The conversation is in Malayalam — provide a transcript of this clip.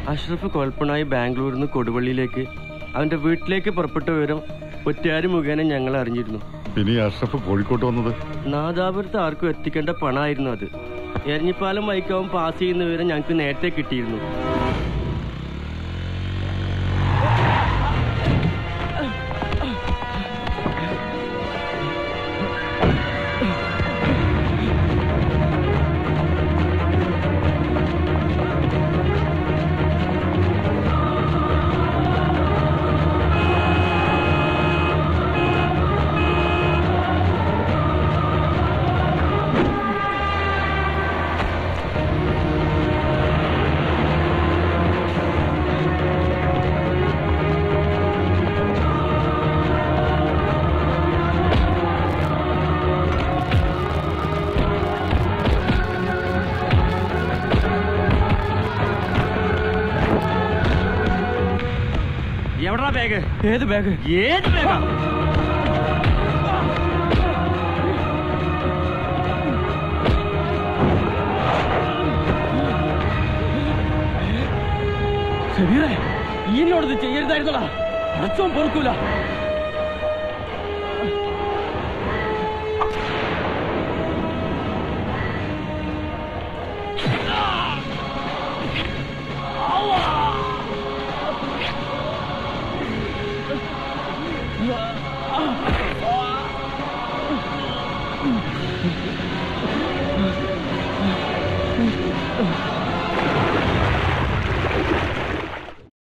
അഷ്റഫ് കൊൽപ്പണായി ബാംഗ്ലൂരിൽ നിന്ന് കൊടുവള്ളിയിലേക്ക് അവന്റെ വീട്ടിലേക്ക് പുറപ്പെട്ട വിവരം ഒറ്റാരി മുഖേന ഞങ്ങൾ അറിഞ്ഞിരുന്നു പിന്നെ ഈ അഷ്റഫ് കോഴിക്കോട്ട് വന്നത് നാദാപുരത്ത് ആർക്കും എത്തിക്കേണ്ട പണമായിരുന്നു അത് എരഞ്ഞിപ്പാലം വൈക്കാവും പാസ് ചെയ്യുന്ന വിവരം ഞങ്ങൾക്ക് നേരത്തെ കിട്ടിയിരുന്നു എവിടാ ബാഗ് ഏത് ബാഗ് ഏത് ബാഗാ ഷബീറേ ഈ എന്നോടത് ചെയ്യരുതായിരുന്നടാ അടച്ചോൻ പൊറുക്കൂല